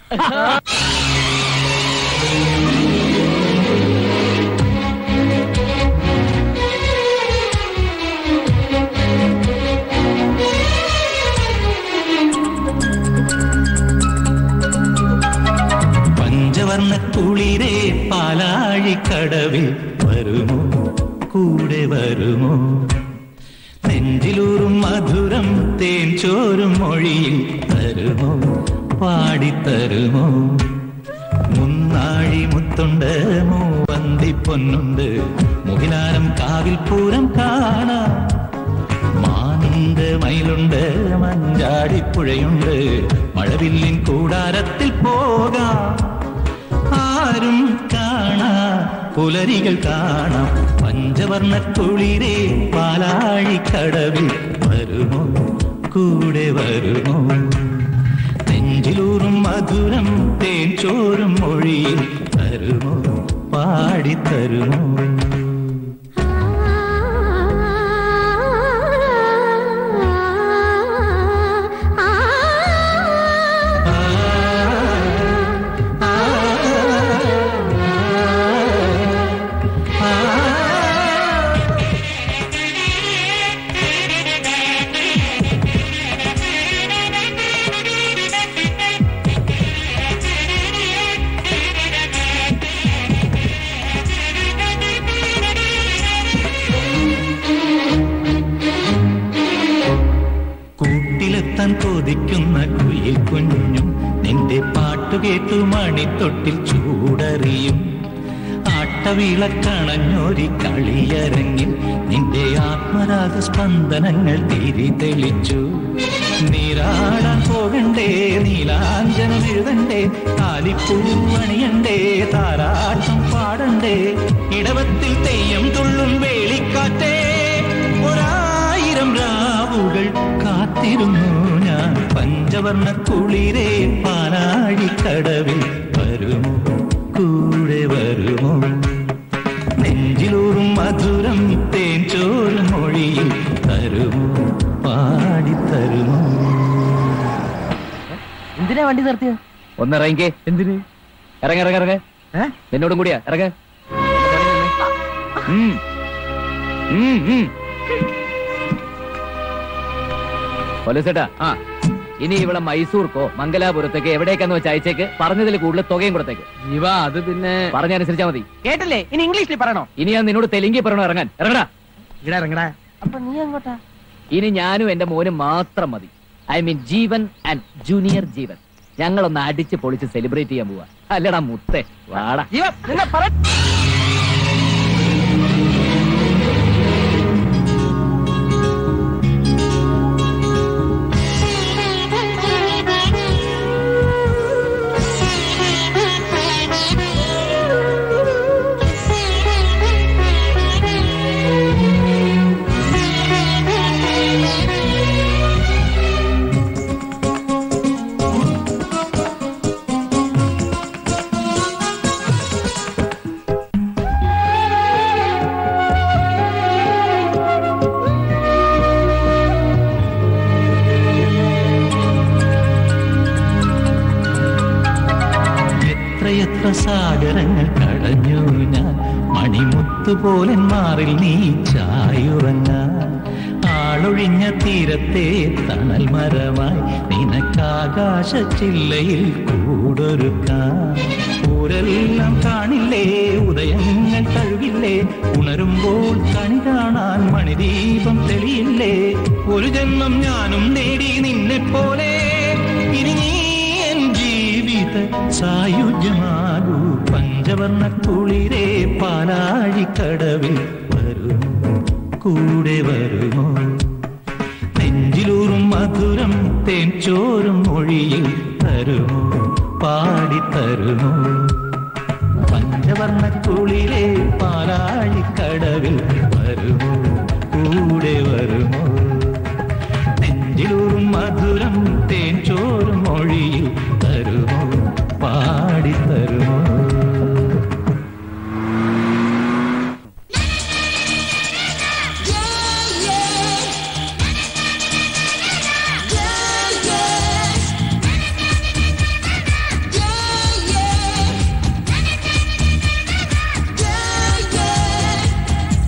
പഞ്ചവർണ്ണ കുളിരേ പാലാഴിക്കടവിൽ വരുമോ കൂടെ വരുമോ നെഞ്ചിലൂറും മധുരം തേൻ ചോരും മൊഴിയിൽ തരുമോ പാടിത്തരുമോ മുന്നാഴി മുത്തുണ്ട് മൂവന്തി പൊന്നുണ്ട് മുകിലാരം കാവിൽ പൂരം കാണാം മാനുണ്ട് മയിലുണ്ട് മഞ്ചാടിപ്പുഴയുണ്ട് മഴവില്ലിൻ കൂടാരത്തിൽ പോകാം ആരും കാണാ പുലരികൾ കാണാം പഞ്ചവർണ്ണ കുളിരേ പാലാഴിക്കടവിൽ വരുമോ കൂടെ വരുമോ നെഞ്ചിലൂറും മധുരം തേൻ ചോരും മൊഴിയിൽ തരുമോ പാടിത്തരുമോ കൂട്ടിലെത്താൻ കൊതിക്കുന്ന കുയിൽ കുഞ്ഞും നിന്റെ പാട്ടു കേട്ടു മണിത്തൊട്ടിൽ ചൂടറിയും ആട്ടവിളക്കണഞ്ഞൊരി കളിയരങ്ങിൽ നിന്റെ ആത്മരാഗ സ്പന്ദനങ്ങൾ തിരി തെളിച്ചു നീരാടാൻ പോകണ്ടേ നീലാഞ്ജനം എഴുതണ്ടേ താലിപ്പൂവണിയണ്ടേ താരാട്ടം പാടണ്ടേ ഇടവത്തിൽ തെയ്യം തുള്ളും വേളിക്കാറ്റേ ഒരായിരം രാവുകൾ കാത്തിരുന്നു ഞാൻ പഞ്ചവർണ്ണ കുളിരേ പാലാഴിക്കടവിൽ വരുമോ കൂടെ വരുമോ നെഞ്ചിലൂറും മധുരം തേൻ ചോറും മൊഴിയിൽ തരുമോ പാടിത്തരുമോ എന്തിനാ വണ്ടി നിർത്തിയ ഒന്ന് ഇറങ്ങിക്കേ എന്തിന് ഇറങ്ങ ഇറങ്ങ ഇറങ്ങ നിന്നോടും കൂടിയാ ഇറങ്ങ ഉം. ഉം, ഉം. പോലീസേട്ടാ ആ ഇനി ഇവിടെ മൈസൂർക്കോ മംഗലാപുരത്തേക്ക് എവിടേക്കാന്ന് വെച്ച് അയച്ചേക്ക് പറഞ്ഞതിൽ കൂടുതൽ തുകയും കൊടുത്തേക്ക് ജീവ അത് പിന്നെ പറഞ്ഞനുസരിച്ചാ മതി കേട്ടില്ലേ ഇനി ഇംഗ്ലീഷിൽ പറയണോ ഇനി ഞാൻ നിന്നോട് തെലുങ്കി പറയണോ ഇറങ്ങാൻ ഇറങ്ങടാ ഇവിടെ ഇറങ്ങടാ അപ്പൊ നീ എങ്ങോട്ടാ ഇനി ഞാനും എന്റെ മോനും മാത്രം മതി I mean Jeevan and junior Jeevan ഞങ്ങളൊന്ന് അടിച്ച് പൊളിച്ച് സെലിബ്രേറ്റ് ചെയ്യാൻ പോവാ അല്ലടാ മുത്തേ വാടാ ജീവ നിന്നെ പറ എത്രയെത്ര സാഗരങ്ങൾ കടഞ്ഞു ഞാൻ മണിമുത്തുപോലെ മാറിൽ നീ ചായുറങ്ങാൻ ആളൊഴിഞ്ഞ തീരത്തെ തണൽ മരമായി നിനക്കാകാശ ചില്ലയിൽ കൂടൊരുക്കാൻ ഊരെല്ലാം കാണില്ലേ ഉദയങ്ങൾ കഴുകില്ലേ ഉണരുമ്പോൾ കണി കാണാൻ മണിദീപം തെളിയില്ലേ ഒരു ജന്മം ഞാനും നേടി നിന്നെ പോലെ ഇനി നീ എൻ ജീവിത സായുജ്യമാകൂ പഞ്ചവർണ്ണ കുളിരേ പാലാഴിക്കടവിൽ വരുമോ കൂടെ വരുമോ നെഞ്ചിലൂറും മധുരം തേൻ ചോറും മൊഴിയിൽ തരുമോ പാടിത്തരുമോ പഞ്ചവർണ്ണ കുളിരേ പാലാഴിക്കടവിൽ വരുമോ കൂടെ വരുമോ നെഞ്ചിലൂറും മധുരം തേൻ ചോറും മൊഴിയിൽ തരുമോ പാടിത്തരുമോ Yeah.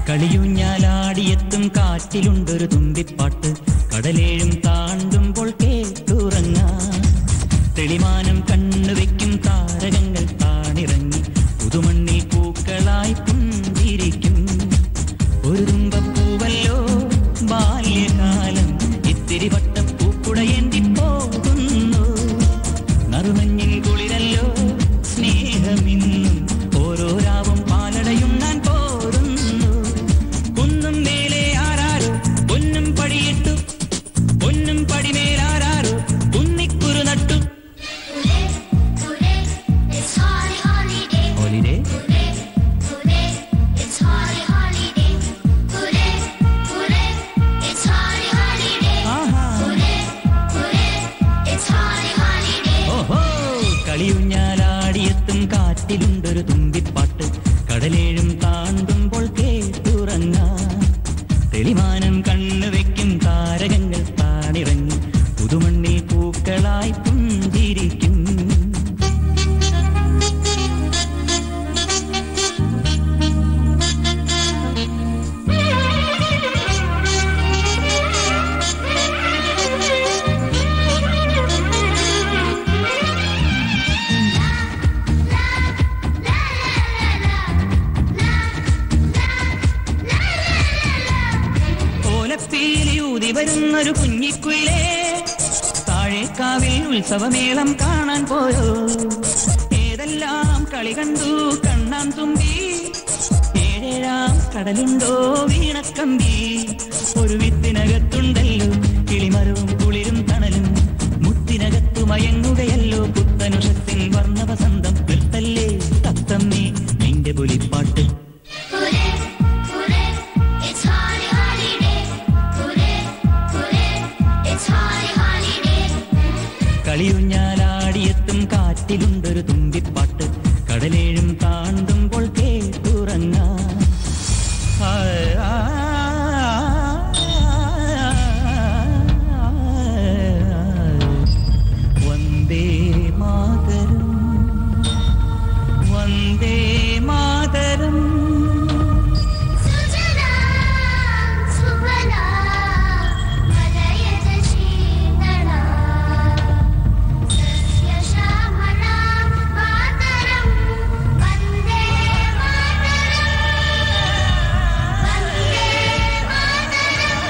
കളിയുഞ്ഞാലാടിയെത്തും കാറ്റിലുണ്ടൊരു തുമ്പിപ്പാട്ട് കടലേഴും താണ്ടുമ്പോൾ കേട്ടുറങ്ങാം തെളിമാനം കണ്ണുവെക്കും താരകങ്ങൾ താണിറങ്ങി പുതുമണ്ണിൽ പൂക്കളായി പുഞ്ചിരിക്കും ഒരു തുമ്പപ്പൂവല്ലോ ബാല്യകാലം ഇത്തിരി വട്ടപ്പൂക്കുടയേന്തി പോകുന്നു നറുമഞ്ഞിൻ കുളിരല്ലോ സ്നേഹമിന്നും ഓരോ രാവും പാലടയുണ്ണാൻ പോരുന്നു കുന്നും മേലെ ആരാരോ പൊന്നും പടിയിട്ടു പൊന്നും പടിമേലാരാരോ കുന്നിക്കുരു നട്ടു Today, it's holly holiday. Holiday Today, today, it's holly holiday. Today, today, it's holly holiday. ആഹാ Today, today, it's holly holiday. ഓഹോ കളിയുഞ്ഞാലാടിയെത്തും കാറ്റിലുണ്ടൊരു തുമ്പിപ്പാട്ട് കടലേഴും താണ്ടുമ്പോൾ കേട്ടുറങ്ങാം തെളിമാനം കണ്ണുവെക്കും താരകങ്ങൾ താണിറങ്ങി പുതുമണ്ണിൽ പൂക്കളായി പുഞ്ചിരിക്കും ഓലപ്പീലി ഊതി വരുന്നൊരു കുഞ്ഞിക്കുയിലേ താഴേക്കാവിൽ ഉത്സവമേളം കാണാൻ പോയോ ഏതെല്ലാം കളി കണ്ടു കണ്ണാൻ തുമ്പി ഏഴേഴാം കടലുണ്ടോ വീണക്കമ്പി ഒരു വിത്തിനകത്തുണ്ടല്ലോ കിളിമരവും കുളിരും തണലും മുത്തിനകത്തു മയങ്ങുകയല്ലോ പുത്തനുഷത്തിൻ വർണ്ണ വസന്തം നിർത്തല്ലേ തത്തമ്മേ നിന്റെ പുലിപ്പാട്ട് Today, today, it's holly holiday. Today, today, it's holly holiday. കളിയുഞ്ഞാലാടിയെത്തും കാറ്റിലുണ്ടൊരു തുമ്പിപ്പാട്ട് കടലേഴും താണ്ടുമ്പോൾ കേട്ടുറങ്ങാം ആ, ആ, വന്ദേ മാതരം വന്ദേ മാതരം സുജലാം സുഫലാം മലയജ ശീതളാം സസ്യശ്യാമളാം മാതരം വന്ദേ മാതരം വന്ദേ മാതരം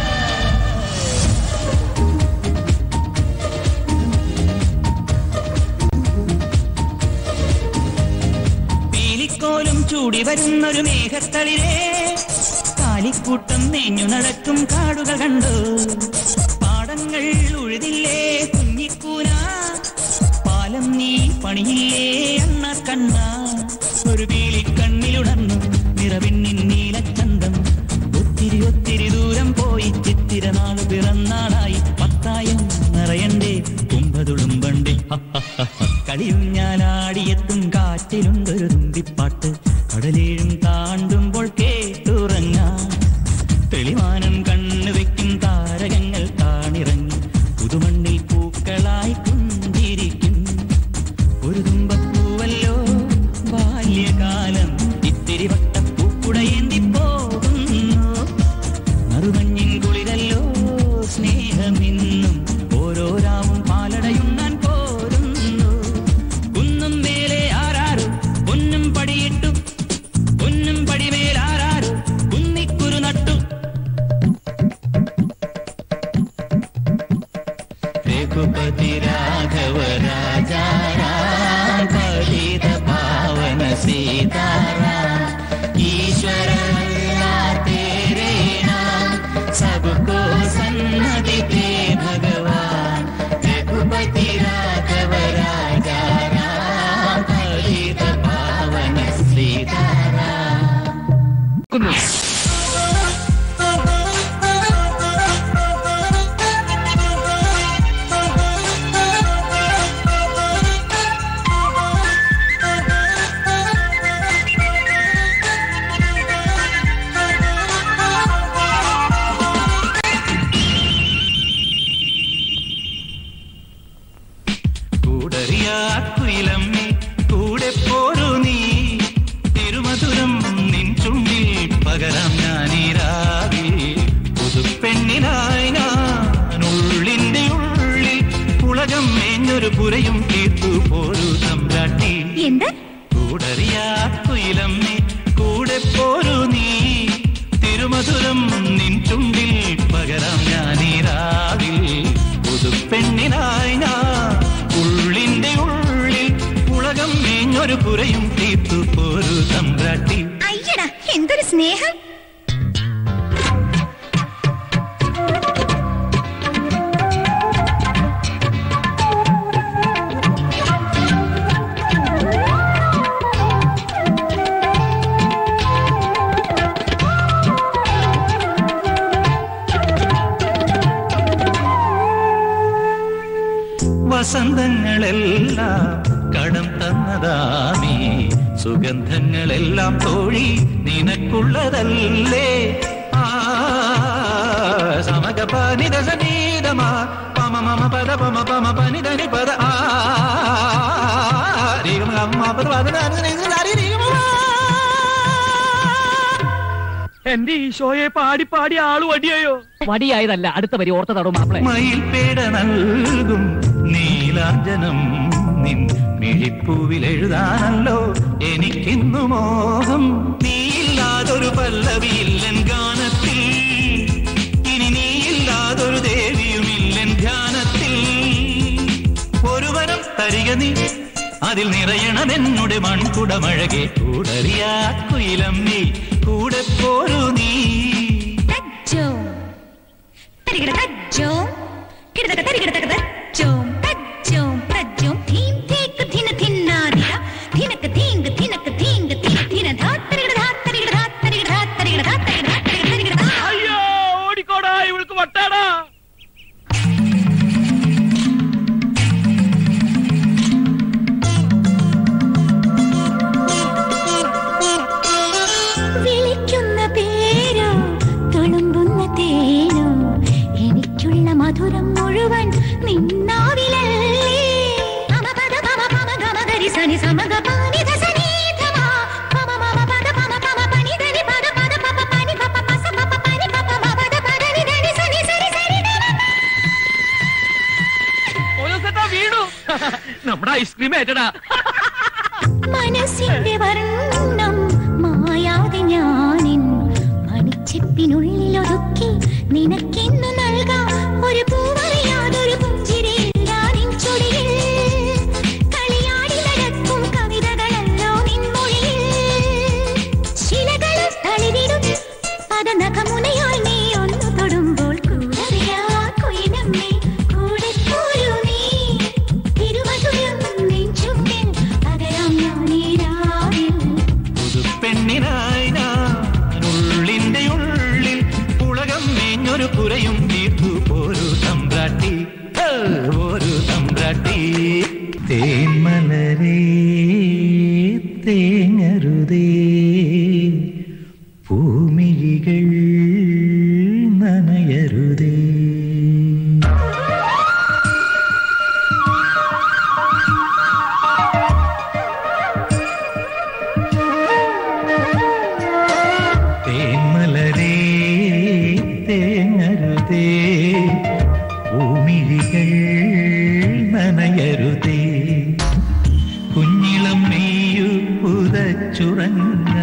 പീലിക്കോലും ചൂടി വരുന്നൊരു മേഘത്തളിരേ കാലിക്കൂട്ടം മേഞ്ഞു നടക്കും കാടുകൾ കണ്ടു പാടങ്ങൾ ഉഴുതില്ലേ കുഞ്ഞിക്കൂന പാലം നീ പണിയില്ലേ അണ്ണ കണ്ണ ഒരു പീലിക്കണ്ണിലുണർന്നു നിറവിണ്ണിൻ നീലച്ചന്തം ഒത്തിരി ഒത്തിരി ദൂരം പോയി ചിത്തിരനാള് പിറന്നാളായി പത്തായം നിറയണ്ടേ കുമ്പതുളുമ്പണ്ടേ കളിയുഞ്ഞാലാടിയെത്തും കാറ്റിലുണ്ടൊരു തുമ്പിപ്പാട്ട് കടലേഴും താണ്ടുമ്പോൾ കേട്ടുറങ്ങാം തെളിമാനം കണ്ണുവെക്കും താരകങ്ങൾ താണിറങ്ങി പുതുമണ്ണിൽ പൂക്കളായി പുഞ്ചിരിക്കും ഒരു തുമ്പപ്പൂവല്ലോ ബാല്യകാലം ഇത്തിരി വട്ടപ്പൂക്കുടയേന്തി പോകുന്നു നറുമഞ്ഞിൻ കുളിരല്ലോ സ്നേഹമെന്നും ഓരോ രാവും പാലടയുണ്ണാൻ പോരുന്നു കുന്നും മേലെ ആരാരോ പൊന്നും പടിയിട്ടു പൊന്നും പടിമേലാരാരോ കുന്നിക്കുരു നട്ടു രഘുപതി രാഘവ രാജാ രാം ഒരു പുരയും തീർത്തു പോരു തമ്പ്രാട്ടി അയ്യടാ എന്തൊരു സ്നേഹം വസന്തങ്ങളെല്ലാം കടം തന്നതാമേ സുഗന്ധങ്ങളെല്ലാം തോഴി നിനക്കുള്ളതല്ലേ ആ സമക പനിത സനീതമാ പമ മമ പദ പമ പമ പനിതനി പദ ആ രീഗമ ഗമ പദ പദ ന ന ന ന രി രീഗമ എന്റെ ഈശോയെ പാടി പാടി ആള് വടിയായോ വടിയായതല്ല അടുത്ത വരി ഓർത്ത തടവും മാപ്പിളെ മയിൽപേട നൽകും നീലാഞ്ജനം നിൻ മിഴിപ്പൂവിൽ എഴുതാനല്ലോ എനിക്കിന്നു മോഹം നീയില്ലാതൊരു പല്ലവിയില്ലൻ ഗാനത്തിൽ ഇനി നീയില്ലാതൊരു ദേവിയുമില്ലൻ ധ്യാനത്തിൽ ഒരു വരം തരിക നീ അതിൽ നിറയണമെന്നുടെ മൺകുടമഴകെ കൂടറിയാ കുയിലമ്മി കൂടെ പോരു നീ തജ്ജോ തരികിട തജ്ജോ കിടതക തരികിട തക തജ്ജോ തജ്ജോ തജ്ജോ ധീം തേക്ക് ധിന ധിന്നാദിര ധിനക ധീംഗ ധിനക ധീംഗ ധീ ധിന ധാ തരികിട ധാ തരികിട ധാ തരികിട ധാ തരികിട ധാ തരികിട ധാ തരികിട തരികിട ധാ അയ്യോ ഓടിക്കോടാ ഇവൾക്ക് വട്ടാടാ വിളിക്കുന്ന പേരോ തുളുമ്പുന്ന തേനോ എനിക്കുള്ള മധുരം മുഴുവൻ നിന്നാവിലല്ലേ പമപദ പമ പമ ഗമ ഗരി സനി സമഗ പാനി ധ സനി ധ മ. പമ മമ പദ പമ പമ പനി ധനി പദ പദ പപ പനി പപ പസ പപ പനി പപ മ പദ പദ നി ധനി സനി സരി സരി ധ മ. ഓരോ സെറ്റാ വീണു നമ്മുടെ ഐസ്ക്രീം ഏറ്റടാ മനസ്സിന്റെ വർണ്ണം മായാതെ ഞാനിൻ മണിച്ചെപ്പിനുള്ളിൽ ഒതുക്കി നിനക്കെന്നു നൽകാം ഒരു പൂവറിയാതൊരു പുഞ്ചിരിയില്ല നിൻ ചുടിയിൽ കളിയാടി നടക്കും കവിതകളല്ലോ നിൻ മൊഴിയിൽ ശിലകളും തളിരിടും പദനഖമുനയാൽ നീ ഒന്നു തൊടുമ്പോൾ കൂടറിയാ കുയിലമ്മേ കൂടെ പോരൂ നീ തിരുവതുരം നെഞ്ചുമ്പിൽ പകരാം ഞാനീ രാവിൽ പുതുപ്പെണ്ണിനായി ഞാൻ ഉള്ളിന്റെ ഉള്ളിൽ പുളകം മേഞ്ഞൊരു പുരയും തീർത്തു പോരു തമ്പ്രാട്ടി ഹേ, ഒരു തമ്പ്രാട്ടി തേന്മലരേ തേങ്ങരുതേ ഭൂമിഴികൾ നനയരുതേ തേന്മലരേ തേങ്ങരുതേ ഭൂമിഴികൾ നനയരുതേ കുഞ്ഞിളം മെയ്യു പുതച്ചുറങ്ങ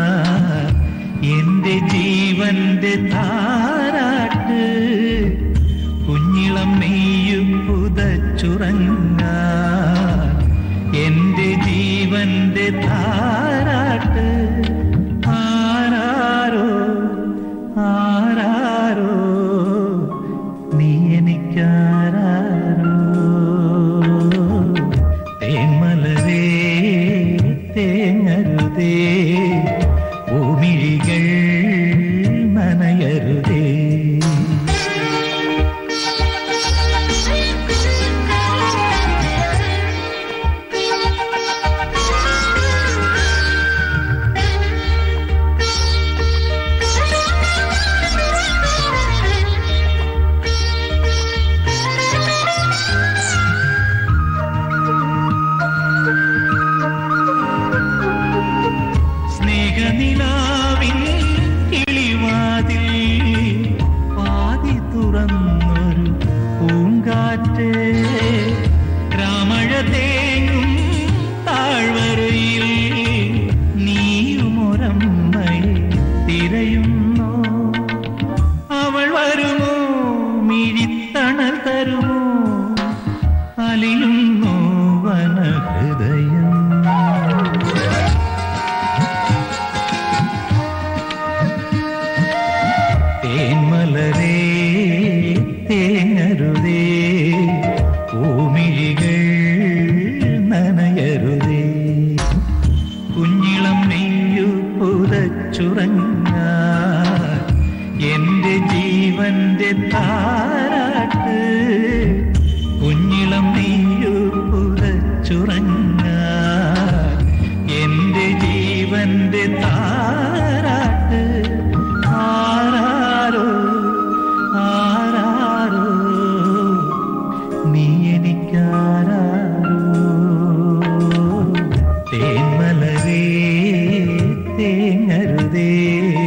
എന്റെ ജീവന്റെ താരാട്ട് കുഞ്ഞിളം മെയ്യു പുതച്ചുറങ്ങ എന്റെ ജീവന്റെ താരാട്ട് ആരാരോ ആരാരോ നീ എനിക്കാരാരോ തേന്മലരേ തേങ്ങരുതേ ഭൂമിഴികൾ നനയരുതേ സ്നേഹനിലാവിൻ കിളിവാതിൽ പാതി തുറന്നൊരു പൂങ്കാറ്റ് രാമഴ തേങ്ങും താഴ്വരയിൽ നീയുമൊരമ്മയെ തിരയുന്നോ അവൾ വരുമോ മിഴിത്തണൽ തരുമോ അലിയുന്നു വനഹൃദയം ജീവന്റെ താരാട്ട് ആരാരോ ആരാരോ നീ എനിക്കാരാരോ തേന്മലരേ തേങ്ങരുതേ